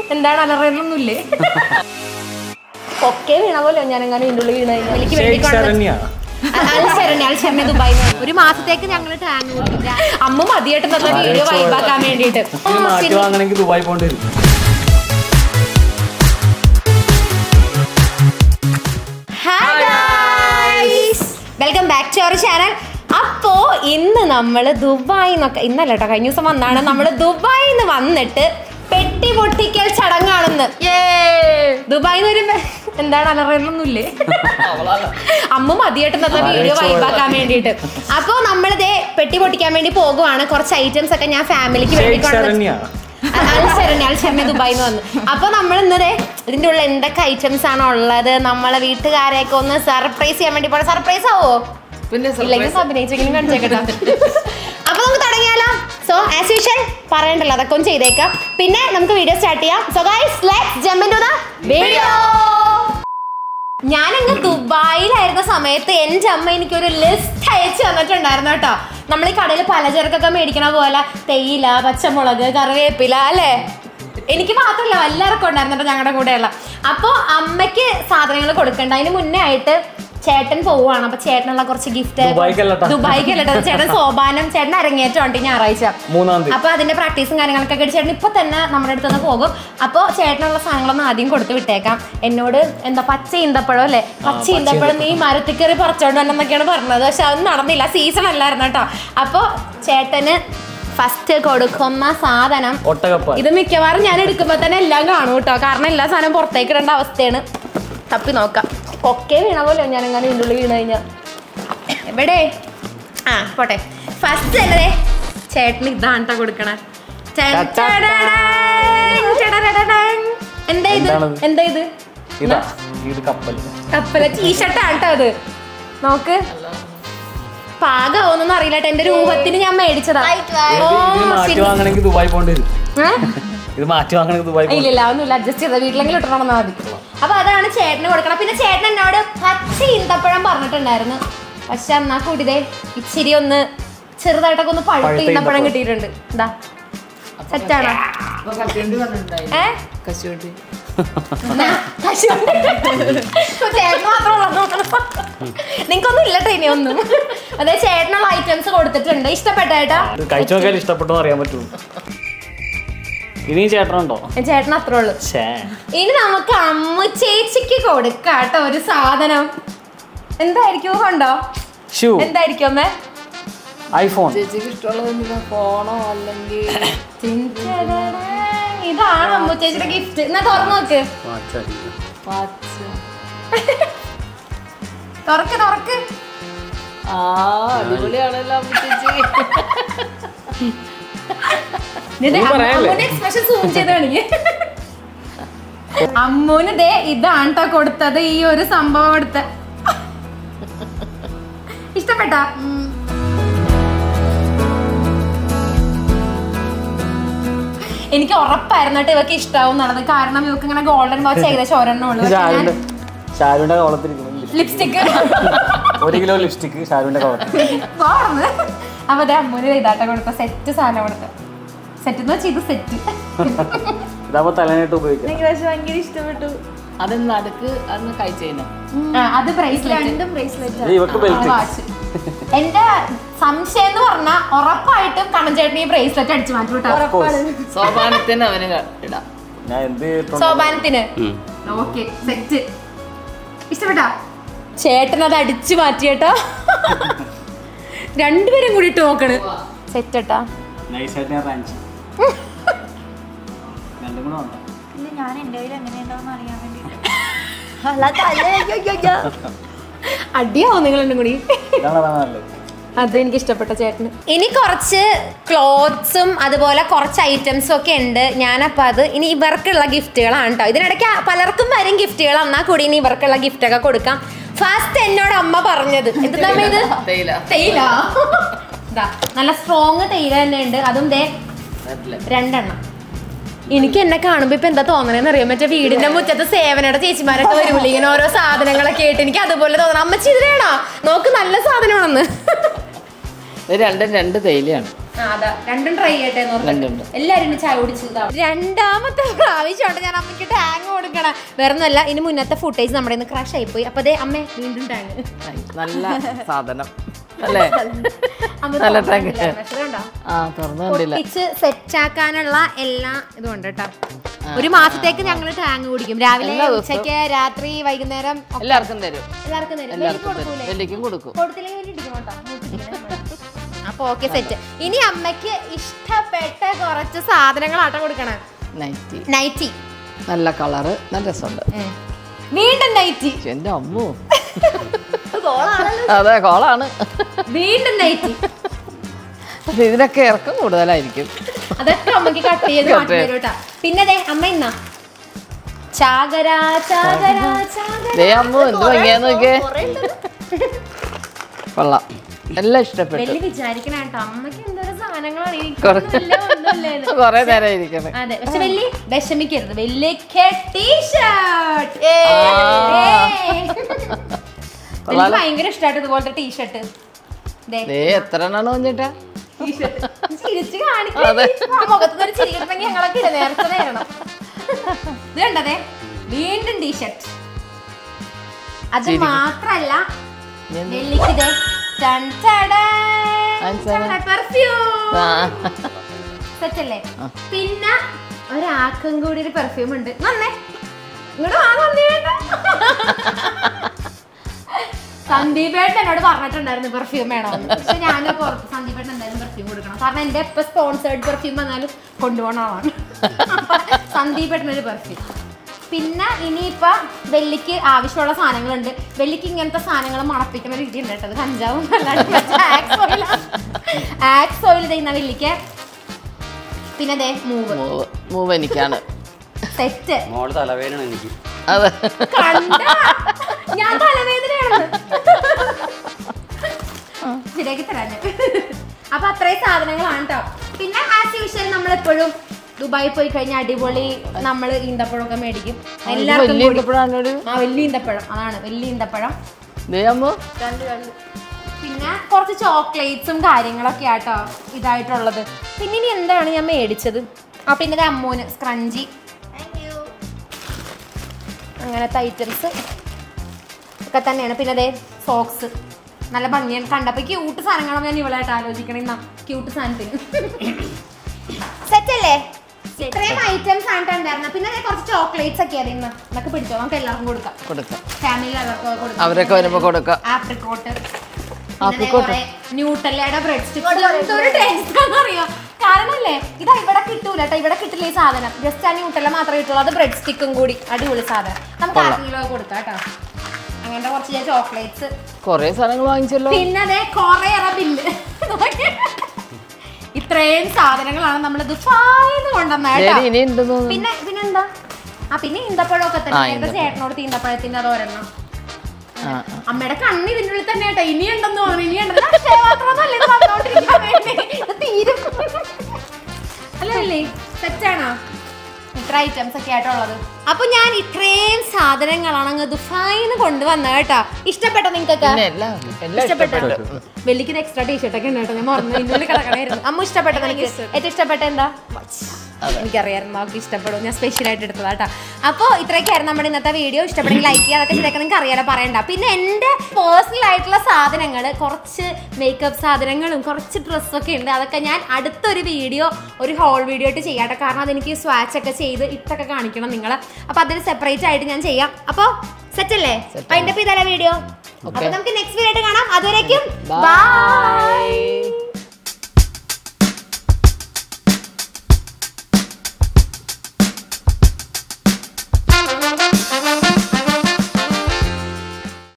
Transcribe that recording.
എന്താണ് അലറലൊന്നുമില്ലേ ഒക്കെ വീണ പോലെ ഞാൻ എങ്ങനെ ഇതിൻ്റെ ഉള്ളിൽ വീണ കഴിഞ്ഞാൽ എനിക്ക് വേണ്ടി ഷേഖ് ശരണ്യ ശരണ്യ ശരണ്യ ദുബായി ഒരു മാസത്തേക്ക് ഞങ്ങൾ ടാങ്ക് കൊടുക്കില്ല അമ്മ മതിയായിട്ട് നല്ല വീഡിയോ വൈബാക്കാൻ വേണ്ടിയിട്ട് ഇത് മാറ്റി വാങ്ങണമെങ്കിൽ ദുബായ് പോകേണ്ടി വരും welcome back to our channel അപ്പോ ഇന്ന് നമ്മൾ ദുബായി എന്നൊക്കെ ഇന്നല്ല കേട്ടോ കഴിഞ്ഞ ദിവസം വന്നാണ് നമ്മൾ ദുബായിൽ നിന്ന് വന്നിട്ട് പെട്ടി പൊട്ടിക്കൽ ചടങ്ങാണെന്ന് ദുബായിൽ നിന്ന് വരുമ്പോ എന്താണ് അലറലൊന്നുമില്ലേ അമ്മ മതിയായിട്ട് നല്ല വീഡിയോ വൈബാക്കാൻ വേണ്ടിയിട്ട് അപ്പോ നമ്മളിതേ പെട്ടി പൊട്ടിക്കാൻ വേണ്ടി പോകുവാണ് കുറച്ച് ഐറ്റംസ് ഒക്കെ ഞാൻ ഫാമിലിക്ക് വേണ്ടി ഷേഖ് കൊണ്ടുവന്ന് ശരണ്യ അൽശരണ്യ അൽശരണ്യ ദുബായിന്ന് വന്നു അപ്പൊ നമ്മൾ ഇന്നതേ ഇതിന്റെ ഉള്ള എന്തൊക്കെ ഐറ്റംസ് ആണ് ഉള്ളത് നമ്മളെ വീട്ടുകാരെയൊക്കെ ഒന്ന് സർപ്രൈസ് ചെയ്യാൻ വേണ്ടി പോണ സർപ്രൈസ് ആവോ പിന്നെ ഇല്ലെങ്കിൽ അഭിനയിച്ചെങ്കിലും കാണിച്ചേക്കട്ടോ അപ്പൊ നമുക്ക് തുടങ്ങിയാലോ സോ ആസ് യൂഷ്വൽ പറയണ്ടല്ലോ അതൊക്കെ ഒന്ന് ചെയ്തേക്കാം പിന്നെ നമുക്ക് വീഡിയോ സ്റ്റാർട്ട് ചെയ്യാം so guys let's jump into the video ഞാനങ്ങ് ദുബായിലായിരുന്ന സമയത്ത് എൻ്റെ അമ്മ എനിക്കൊരു ലിസ്റ്റ് അയച്ചു തന്നിട്ടുണ്ടായിരുന്നു കേട്ടോ നമ്മൾ ഈ കടയിൽ പലചരക്കൊക്കെ മേടിക്കണ പോലെ തേയില പച്ചമുളക് കറിവേപ്പില അല്ലേ എനിക്ക് മാത്രമല്ല എല്ലാവർക്കും ഉണ്ടായിരുന്നു കേട്ടോ ഞങ്ങളുടെ കൂടെയുള്ള അപ്പോൾ അമ്മയ്ക്ക് സാധനങ്ങൾ കൊടുക്കണ്ട അതിന് മുന്നേ ആയിട്ട് ചേട്ടൻ പോവുകയാണ് അപ്പൊ ചേട്ടനുള്ള കുറച്ച് ഗിഫ്റ്റ് ദുബായിക്കല്ലട്ടോ. ദുബായിക്കല്ലട്ടോ ചേട്ടൻ സോപാനം ചേട്ടൻ അരങ്ങേറ്റം ഉണ്ട് ഈ ഞായറാഴ്ച മൂന്നാം തീയതി അപ്പൊ അതിന്റെ പ്രാക്ടീസും കാര്യങ്ങളൊക്കെ ആയിട്ട് ചേട്ടൻ ഇപ്പൊ തന്നെ നമ്മുടെ അടുത്ത് നിന്ന് പോകും അപ്പൊ ചേട്ടനുള്ള സാധനങ്ങളൊന്നും ആദ്യം കൊടുത്ത് വിട്ടേക്കാം എന്നോട് എന്താ പച്ച ഈന്തപ്പഴം അല്ലേ പച്ച ഈന്തപ്പഴം നീ മരത്തിൽ കയറി പറിച്ചോണ്ട് വന്നെന്നൊക്കെയാണ് പറഞ്ഞത് പക്ഷെ അതൊന്നും നടന്നില്ല സീസൺ അല്ലായിരുന്നു കേട്ടോ അപ്പൊ ചേട്ടന് ഫസ്റ്റ് കൊടുക്കുന്ന സാധനം ഒട്ടകപ്പ ഇത് മിക്കവാറും ഞാൻ എടുക്കുമ്പോ തന്നെ എല്ലാം കാണും കേട്ടോ കാരണം എല്ലാ സാധനവും പുറത്തേക്ക് ഇടേണ്ട അവസ്ഥയാണ് തപ്പി നോക്കാം ഒക്കെ വീണ പോലെ ഞാൻ എങ്ങനെ ഇതിൻ്റെ ഉള്ളിൽ വീണ് കഴിഞ്ഞാൽ എവിടെ ആ പോട്ടെ ഫസ്റ്റ് അല്ലേ ചേട്ടന് ഇതാണ് കേട്ടോ കൊടുക്കണേ ചൻ ചടടടങ്, ചടടടടങ്. എന്താ ഇത് എന്താണത്? എന്താ ഇത് ഇതാ ഇത് കപ്പൽ കപ്പല ടീഷർട്ടാണ് കേട്ടോ അത് നോക്ക് പാകമാവൊന്നും അറിയില്ല കേട്ടോ എന്റെ രൂപത്തിന് ഞാൻ മേടിച്ചതാ ഓ ഇത് മാറ്റി ശരി. വാങ്ങണമെങ്കിൽ ദുബായ് പോകേണ്ടി വരും ഏ? ഇത് മാറ്റി വാങ്ങണമെങ്കിൽ ദുബായ് പോകേണ്ടി ഇല്ലില്ല ഒന്നുമില്ല അഡ്ജസ്റ്റ് ചെയ്ത വീട്ടിലെങ്കിലും ഇട്ടണം മതി അപ്പൊ അതാണ് ചേട്ടന് കൊടുക്കണം പിന്നെ ചേട്ടൻ എന്നോട് പച്ച ഈന്തപ്പഴം പറഞ്ഞിട്ടുണ്ടായിരുന്നു പക്ഷെ എന്നാ കൂടിതേ ഇച്ചിരി ഒന്ന് ചെറുതായിട്ടൊക്കെ ഒന്ന് പഴുത്ത പഴുത്ത ഈന്തപ്പഴം ഈന്തപ്പഴം. കിട്ടിയിട്ടുണ്ട് എന്താ സെറ്റാണോ അപ്പൊ കശുവണ്ടി പറഞ്ഞിട്ടുണ്ടായി ഏ കശുവണ്ടി എന്നാ, കശുവണ്ടി. ഇപ്പൊ ചേട്ടന് മാത്രമുള്ള നിങ്ങൾക്കൊന്നും ഇല്ലട്ടോ ഇനി ഒന്നും അതെ ചേട്ടനുള്ള ഐറ്റംസ് കൊടുത്തിട്ടുണ്ട് ഇഷ്ടപ്പെട്ടേട്ടാ ഇത് കഴിച്ചു നോക്കിയാൽ ഇഷ്ടപ്പെട്ടു അറിയാൻ പറ്റുള്ളൂ ഇനിയും ചേട്ടനുണ്ടോ ചേട്ടൻ അത്രേ ഉള്ളൂ ഛേ ഇനി നമുക്ക് അമ്മ ചേച്ചിക്ക് കൊടുക്കാം കേട്ടോ ഒരു സാധനം എന്തായിരിക്കും കണ്ടോ ഷൂ എന്തായിരിക്കും അമ്മേ ഐഫോൺ ചേച്ചിക്ക് ഇഷ്ടമുള്ളതൊന്നുമില്ല ഫോണോ അല്ലെങ്കിൽ ഇതാണ് അമ്മ ചേച്ചിയുടെ ഗിഫ്റ്റ് എന്നാ തുറന്നു നോക്ക് വാച്ച് തുറക്ക് തുറക്ക് ആ അടിപൊളിയാണല്ലോ അമ്മ ചേച്ചി ഇത് ഒന്നും പറയാനില്ലേ? അമ്മൂന്റെ എക്സ്പ്രഷൻ സൂം ചെയ്ത് കാണിക്ക് അമ്മൂന് ദേ ഇതാണ് ട്ടോ കൊടുത്തത് ഈ ഒരു സംഭവം കൊടുത്ത ഇഷ്ടപ്പെട്ടാ എനിക്ക് ഉറപ്പായിരുന്നു കേട്ടോ ഇവക്ക് ഇഷ്ടാവും എന്നുള്ളത് കാരണം ഇവക്ക് ഇങ്ങനെ ഗോൾഡൻ വാച്ച് ഏകദേശം ഒരെണ്ണം ഉള്ളു ഷാരുവിന്റെ ഷാരുവിന്റെ കോളത്തിരിക്കുന്നു ലിപ്സ്റ്റിക് ഒരു കിലോ ലിപ്സ്റ്റിക് ഷാരുവിന്റെ കോളത്തിൽ പോർന്ന് അപ്പൊ അതെ അമ്മൂന് ഇതാട്ട കൊടുത്ത സെറ്റ് സാധനം കൊടുത്ത സെറ്റ് എന്ന് വെച്ചാൽ ഇത് സെറ്റ് ഇതാകുമ്പോ തലേനായിട്ട് ഉപയോഗിക്കാം എനിക്ക് പക്ഷെ ഭയങ്കര ഇഷ്ടപ്പെട്ടു അതെന്ന് നടുക്ക് അന്ന് കഴിച്ചേനോ അത് ബ്രേസ്ലെറ്റ് ഇത് ഇവക്ക് ബെൽറ്റ് വാച്ച് എന്റെ സംശയം എന്ന് പറഞ്ഞാൽ ഉറപ്പായിട്ടും കണ്ണൻചേട്ടൻ ഈ ബ്രേസ്ലെറ്റ് അടിച്ചു മാറ്റും കേട്ടോ സോപാനത്തിന് അവന് ക- ഇടാം ഞാൻ എന്ത് ചെയ്തിട്ടുണ്ട് സോപാനത്തിന് ഓക്കെ സെറ്റ് ഇഷ്ടപ്പെട്ടാ ചേട്ടൻ അത് അടിച്ചു മാറ്റി കേട്ടോ രണ്ടുപേരും കൂടി ഇട്ട് നോക്കണ് സെറ്റ് കേട്ടാ നൈസായിട്ട് ഞാൻ റാഞ്ചി രണ്ടും കൂടെ വന്നോ ഇല്ല ഞാൻ എൻ്റെ കയ്യിൽ എങ്ങനെയുണ്ടാവും അറിയാൻ വേണ്ടിട്ട് അടിയാവും നിങ്ങൾ രണ്ടും കൂടി ഇതാണ് അതാണ് നല്ലത് അത് എനിക്ക് ഇഷ്ടപ്പെട്ട ചേട്ടന് ഇനി കുറച്ച് ക്ലോത്ത്സും അതുപോലെ കുറച്ച് ഐറ്റംസും ഒക്കെ ഉണ്ട് ഞാനപ്പോൾ അത് ഇനി ഇവർക്കുള്ള ഗിഫ്റ്റുകളാണ് കേട്ടോ ഇതിനിടയ്ക്ക് പലർക്കും വരും ഗിഫ്റ്റുകൾ എന്നാൽ കൂടി ഇനി ഇവർക്കുള്ള ഗിഫ്റ്റ് ഒക്കെ കൊടുക്കാം ഫസ്റ്റ് എന്നോട് അമ്മ പറഞ്ഞത് എന്താ ഇത് തേയില തേയില ഇതാ നല്ല സ്ട്രോങ് തേയില തന്നെ ഉണ്ട് അതും ദേ നെറ്റില്. രണ്ടെണ്ണം എനിക്ക് എന്നെ കാണുമ്പോ ഇപ്പൊ എന്താ തോന്നണെന്ന് അറിയാൻ മറ്റേ വീടിന്റെ മുറ്റത്ത് സേവനയുടെ ചേച്ചിമാരൊക്കെ വരുള്ളൂ ഇങ്ങനെ ഓരോ സാധനങ്ങളൊക്കെ ആയിട്ട് എനിക്ക് അതുപോലെ തോന്നണം അമ്മച്ചി ഇതിനാണോ നോക്ക് നല്ല സാധനമാണെന്ന് ഇത് രണ്ടും രണ്ട് തേയിലയാണ് ആ, അതാ രണ്ടും ട്രൈ ചെയ്യട്ടെ എന്ന് ഓർത്തിട്ട്. രണ്ടുണ്ട്. എല്ലാരും ഇനി ചായ കുടിച്ചതാണ് രണ്ടാമത്തെ പ്രാവശ്യമാണ് ഞാൻ അമ്മയ്ക്ക് ടാങ് കൊടുക്കണം വേറെ ഒന്നല്ല ഇനി മുന്നത്തെ ഫുട്ടേജ് നമ്മുടെ ഇന്ന് ക്രാഷ് ആയി പോയി അപ്പൊ അതെ അമ്മ വീണ്ടും ടാങ് നല്ല സാധനം അല്ലേ അമ്മ നല്ല തുറന്നിട്ടില്ല. ടാങ്ക്. പക്ഷേ കണ്ടോ? ആ തുറന്നു കണ്ടില്ല പൊട്ടിച്ച് സെറ്റ് ആക്കാനുള്ള എല്ലാ ഇതും ഉണ്ട് കേട്ടോ ഒരു മാസത്തേക്ക് ഞങ്ങൾ ടാങ് കുടിക്കും രാവിലെ എല്ലാ ദിവസവും. ഉച്ചയ്ക്ക് രാത്രി വൈകുന്നേരം ഒക്കെ എല്ലാവർക്കും തരും എല്ലാവർക്കും തരും. എല്ലാവർക്കും വെളിക്ക് തരും കൊടുക്കൂലേ? വെല്ലിക്കും കൊടുക്കും കൊടുത്തില്ലെങ്കിൽ വലിയ ഇടിക്കും കേട്ടോ. മൂപ്പിടിക്കും. അപ്പൊ ഓക്കെ സെറ്റ് ഇനി അമ്മയ്ക്ക് ഇഷ്ടപ്പെട്ട കുറച്ച് സാധനങ്ങളാട്ടോ കൊടുക്കണം നൈറ്റി നൈറ്റി നല്ല കളറ് നല്ല രസമുണ്ട് വീണ്ടും നൈറ്റി എന്റെ അമ്മു അതെ കോളാണ് വീണ്ടും നൈറ്റി പക്ഷെ ഇതിനൊക്കെ ഇറക്കം കൂടുതലായിരിക്കും അതൊക്കെ അമ്മക്ക് കട്ട് ചെയ്ത് Cut മാറ്റി ചെയ്ത്. തരും കേട്ടോ പിന്നെ ദേ അമ്മ ഇന്നാ ചാകര ചാകര ചാകര ദേ അമ്മു എന്ത് ഭംഗിയാന്ന് നോക്കിയേ കൊള്ളാം എല്ലാം ഇഷ്ടപ്പെട്ടു വലിയ വിചാരിക്കണ കേട്ടോ അമ്മക്ക് എന്തൊരു സാധനങ്ങളാണ് ഈ കൊറേ- ഒന്നുമില്ല, ഒന്നുമില്ല ഇത്. കൊറേ നേരം ഇരിക്കണേ അതെ പക്ഷെ വലിയ വിഷമിക്കരുത് വലിയ ടീഷർട്ട് എനിക്ക് ഭയങ്കര ഇഷ്ടമായിട്ട് ഇതുപോലത്തെ ടീഷർട്ട് ദേ എത്ര എണ്ണാണ് വന്നിട്ടാ ചിരിച്ച് കാണിക്കാൻ മുഖത്ത് ഒരു ചിരി കിട്ടണമെങ്കിൽ ഞങ്ങളൊക്കെ ഇല്ല നേരത്തെ നേരണം ഇത് കണ്ടതേ വീണ്ടും ടീഷർട്ട് അത് മാത്രല്ല വെള്ളിക്കിതേ അതെന്താണ്? പെർഫ്യൂം ആ. സെറ്റ് അല്ലേ പിന്നെ ഒരാൾക്കും കൂടി ഒരു പെർഫ്യൂം ഉണ്ട് നന്നേ ഇങ്ങോട്ട് വാ നന്ദി വേണ്ട സന്ദീപേട്ടൻ എന്നോട് പറഞ്ഞിട്ടുണ്ടായിരുന്നു പെർഫ്യൂം വേണമെന്ന് പക്ഷെ ഞാൻ പുറത്ത് സന്ദീപേട്ടൻ എന്തായാലും പെർഫ്യൂം കൊടുക്കണം കാരണം എന്റെ എപ്പോ സ്പോൺസേർഡ് പെർഫ്യൂം വന്നാലും കൊണ്ടുപോകണ ആളാണ് സന്ദീപേട്ടൻ ഒരു പെർഫ്യൂം പിന്നെ ഇനിയിപ്പോ വെള്ളിക്ക് ആവശ്യമുള്ള സാധനങ്ങളുണ്ട് വെള്ളിക്ക് ഇങ്ങനത്തെ സാധനങ്ങൾ മണപ്പിക്കുന്ന രീതി ഉണ്ട് കേട്ടോ അത് കഞ്ചാവും ആക്സ് ഓയിൽ ചെയ്യുന്ന വെള്ളിക്ക് പിന്നെ ദേ മൂവ് മൂവ് മൂവ് എനിക്കാണ് സെറ്റ് മോള് തലവേദന എനിക്ക് അതെ കണ്ട ഞാൻ തലവേദനയാണ് ശരിയാക്കി തരാന് അപ്പൊ അത്രയും സാധനങ്ങളാണ് കേട്ടോ പിന്നെ ആസ് യൂഷ്വൽ നമ്മളെപ്പോഴും ദുബായി പോയി കഴിഞ്ഞാൽ അടിപൊളി നമ്മൾ ഈന്തപ്പഴമൊക്കെ മേടിക്കും എല്ലാവർക്കും വലിയ കൂടി. ഇട്ടപ്പോഴാണോട് ആ വലിയ ഈന്തപ്പഴം അതാണ് വലിയ ഈന്തപ്പഴം ദേ അമ്മു പിന്നെ കുറച്ച് ചോക്ലേറ്റ്സും കാര്യങ്ങളൊക്കെ ആട്ടോ ഇതായിട്ടുള്ളത് പിന്നെ ഇനി എന്താണ് ഞാൻ മേടിച്ചത് ആ പിന്നെ ഇത് അമ്മൂന് സ്ക്രഞ്ചി അങ്ങനത്തെ ഐറ്റംസ് ഒക്കെ തന്നെയാണ് പിന്നെ അതേ സോക്സ് നല്ല ഭംഗിയാണ് കണ്ടപ്പോ ക്യൂട്ട് സാധനങ്ങളാണ് ഞാൻ ഇവളായിട്ട് ആലോചിക്കണേ ക്യൂട്ട് സാധനത്തിന് സെറ്റ് അല്ലേ ഇത്രയും ഐറ്റംസ് ആണ് ഉണ്ടായിരുന്നത് പിന്നെ ദേ കുറച്ച് ചോക്ലേറ്റ്സ് ഒക്കെ ആയിരുന്നു ഇന്ന് എന്നൊക്കെ പിടിച്ചോ നമുക്ക് എല്ലാവർക്കും കൊടുക്കാം കൊടുക്കാം ഫാമിലി അവർക്ക് കൊടുക്കാം അവരൊക്കെ വരുമ്പോ കൊടുക്കാം ആപ്രിക്കോട്ട് Apricot. ന്യൂട്ടല്ലയുടെ ബ്രെഡ് സ്റ്റിക്സ് എന്തൊരു ടേസ്റ്റ് ആണെന്നറിയോ കാരണല്ലേ ഇതാ ഇവിടെ കിട്ടൂല കേട്ടോ ഇവിടെ കിട്ടില്ല ഈ സാധനം ജസ്റ്റ് ആ ന്യൂട്ടല്ല മാത്രമേ കിട്ടുള്ളൂ അത് ബ്രെഡ് സ്റ്റിക്കും കൂടി അടിപൊളി സാധനം നമുക്ക് കൊള്ളാം. ആർക്കെങ്കിലും കൊടുക്കാം കേട്ടോ അങ്ങനത്തെ കുറച്ച് ചോക്ലേറ്റ്സ് കൊറേ സാധനങ്ങൾ വാങ്ങിച്ചല്ലോ പിന്നെ അതെ കൊറേ ബില്ല് ഇത്രയും സാധനങ്ങളാണ് നമ്മൾ ദുബായിന്ന് കൊണ്ടുവന്ന കേട്ടോ ശരി ഇനി ഉണ്ടെന്ന് തോന്നുന്നു പിന്നെ പിന്നെന്താ ആ പിന്നെ ഈന്തപ്പഴമൊക്കെ തന്നെ ആ, നേരത്തെ ഈന്തപ്പഴം. ചേട്ടനോട് ഈന്തപ്പഴത്തിന്റെ അത് ഒരെണ്ണം ആ, ആ. അമ്മയുടെ കണ്ണ് ഇതിന്റെ ഉള്ളിൽ തന്നെ കേട്ടോ ഇനി ഉണ്ടെന്ന് തോന്നുന്നു ഇനി ഉണ്ടെന്ന് അക്ഷയ മാത്രമൊന്നുമല്ല ഇത് വന്നോണ്ടിരിക്കാൻ വേണ്ടി ഇത് തീരും അല്ലേ സെറ്റാണോ ഇത്ര ഐറ്റംസ് ഒക്കെ ആയിട്ടുള്ളത് അപ്പൊ ഞാൻ ഇത്രയും സാധനങ്ങളാണ് അങ്ങ് ദുബായിന്ന് കൊണ്ടുവന്നത് കേട്ടോ ഇഷ്ടപ്പെട്ടോ നിങ്ങൾക്കൊക്കെ പിന്നെ എല്ലാം എല്ലാം ഇഷ്ടപ്പെട്ടോ ഇഷ്ടപ്പെട്ടു വെള്ളിക്ക് എക്സ്ട്രാ ടീഷർട്ട് ഒക്കെ ഉണ്ട് കേട്ടോ ഞാൻ മറന്നു ഇതിനുള്ളിൽ കിടക്കണായിരുന്നു അമ്മ ഇഷ്ടപ്പെട്ട എനിക്ക് ഏറ്റവും ഇഷ്ടപ്പെട്ട എന്താ എനിക്കറിയായിരുന്നു അവർക്ക് ഇഷ്ടപ്പെടും ഞാൻ സ്പെഷ്യൽ ആയിട്ട് എടുത്തതാ കേട്ടോ അപ്പോൾ ഇത്രയൊക്കെയായിരുന്നു നമ്മുടെ ഇന്നത്തെ വീഡിയോ ഇഷ്ടപ്പെടുമെങ്കിൽ ലൈക്ക് ചെയ്യുക അതൊക്കെ ശരിയൊക്കെ നിങ്ങൾക്ക് അറിയാലോ പറയണ്ട പിന്നെ എൻ്റെ പേഴ്സണൽ ആയിട്ടുള്ള സാധനങ്ങൾ കുറച്ച് മേക്കപ്പ് സാധനങ്ങളും കുറച്ച് ഡ്രസ്സൊക്കെ ഉണ്ട് അതൊക്കെ ഞാൻ അടുത്തൊരു വീഡിയോ ഒരു ഹോൾ വീഡിയോ ആയിട്ട് ചെയ്യാം കേട്ടോ കാരണം അതെനിക്ക് സ്വാച്ച് ഒക്കെ ചെയ്ത് ഇട്ടൊക്കെ കാണിക്കണം നിങ്ങൾ അപ്പോൾ അതിന് സെപ്പറേറ്റ് ആയിട്ട് ഞാൻ ചെയ്യാം അപ്പോൾ സെറ്റ് അല്ലേ Set അതിൻ്റെ ചെയ്താലോ വീഡിയോ Okay. അപ്പോൾ നമുക്ക് നെക്സ്റ്റ് വീഡിയോ ആയിട്ട് കാണാം അതുവരേക്കും Bye. ബൈ